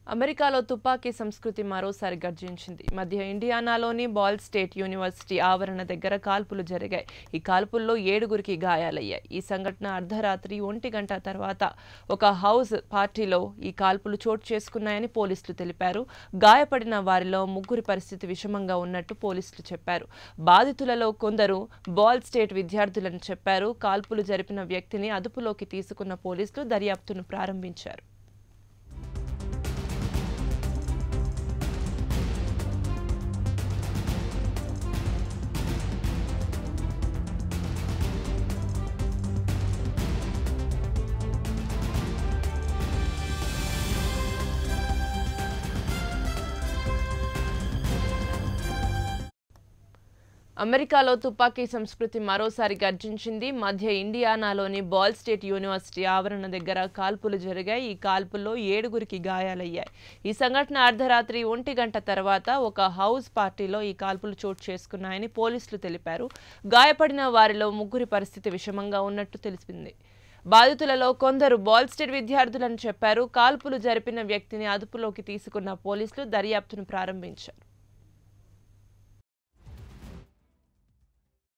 అమెరికాలో తుపాకీ సంస్కృతి మరోసారి గర్జించింది మధ్య ఇండియానాలోని బాల్ స్టేట్ యూనివర్సిటీ ఆవరణ దగ్గర కాల్పులు జరిగాయి ఈ కాల్పుల్లో ఏడుగురికి గాయాలయ్యాయి ఈ సంఘటన అర్ధరాత్రి ఒంటి గంట తర్వాత ఒక హౌస్ పార్టీలో ఈ కాల్పులు చోటు చేసుకున్నాయని పోలీసులు తెలిపారు గాయపడిన వారిలో ముగ్గురి పరిస్థితి విషమంగా ఉన్నట్టు పోలీసులు చెప్పారు బాధితులలో కొందరు బాల్ స్టేట్ విద్యార్థులని చెప్పారు కాల్పులు జరిపిన వ్యక్తిని అదుపులోకి తీసుకున్న పోలీసులు దర్యాప్తును ప్రారంభించారు అమెరికాలో తుపాకీ సంస్కృతి మరోసారి గర్జించింది మధ్య ఇండియానాలోని బాల్ స్టేట్ యూనివర్సిటీ ఆవరణ దగ్గర కాల్పులు జరిగాయి ఈ కాల్పుల్లో ఏడుగురికి గాయాలయ్యాయి ఈ సంఘటన అర్ధరాత్రి ఒంటి గంట తర్వాత ఒక హౌస్ పార్టీలో ఈ కాల్పులు చోటు చేసుకున్నాయని పోలీసులు తెలిపారు గాయపడిన వారిలో ముగ్గురి పరిస్థితి విషమంగా ఉన్నట్టు తెలిసింది బాధితులలో కొందరు బాల్ స్టేట్ విద్యార్థులని చెప్పారు కాల్పులు జరిపిన వ్యక్తిని అదుపులోకి తీసుకున్న పోలీసులు దర్యాప్తును ప్రారంభించారు